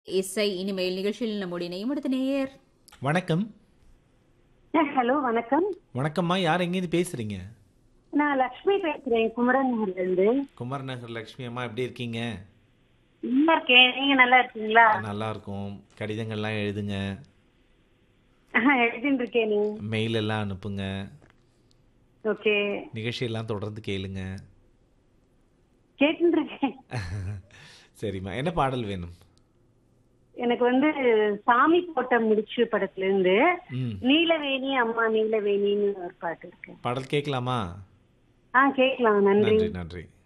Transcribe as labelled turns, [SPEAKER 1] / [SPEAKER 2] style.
[SPEAKER 1] இசை இனிமேல் நிகழ்ச்சியில் நம்முடைய இணையும் அடுத்த நேயர்
[SPEAKER 2] வணக்கம்
[SPEAKER 3] ஹலோ வணக்கம்
[SPEAKER 2] வணக்கம்மா யார் எங்கேருந்து பேசுறீங்க
[SPEAKER 3] நான் லக்ஷ்மி பேசுறேன் குமரன்ல இருந்து
[SPEAKER 2] குமார் நகர் லக்ஷ்மி அம்மா எப்படி இருக்கீங்க
[SPEAKER 3] நல்லா இருக்கேன் நீங்க நல்லா இருக்கீங்களா
[SPEAKER 2] நல்லா இருக்கும் கடிதங்கள்லாம் எழுதுங்க
[SPEAKER 3] ஆஹ், எழுதிட்டு இருக்கேன் நீ
[SPEAKER 2] மெயில் எல்லாம் அனுப்புங்க
[SPEAKER 3] ஓகே
[SPEAKER 2] நிகழ்ச்சியெல்லாம் தொடர்ந்து கேளுங்க
[SPEAKER 3] கேட்டுட்டு இருக்கேன்
[SPEAKER 2] சரிம்மா என்ன பாடல் வேணும்
[SPEAKER 3] எனக்கு வந்து சாமி போட்ட முடிச்சு படத்துல இருந்து
[SPEAKER 2] ம்
[SPEAKER 3] நீலவேணி அம்மா நீலவேணின்னு ஒரு பாட்டு இருக்கு
[SPEAKER 2] பாடல் கேட்கலாமா
[SPEAKER 3] ஆ கேட்கலாம் நன்றி
[SPEAKER 2] நன்றி நன்றி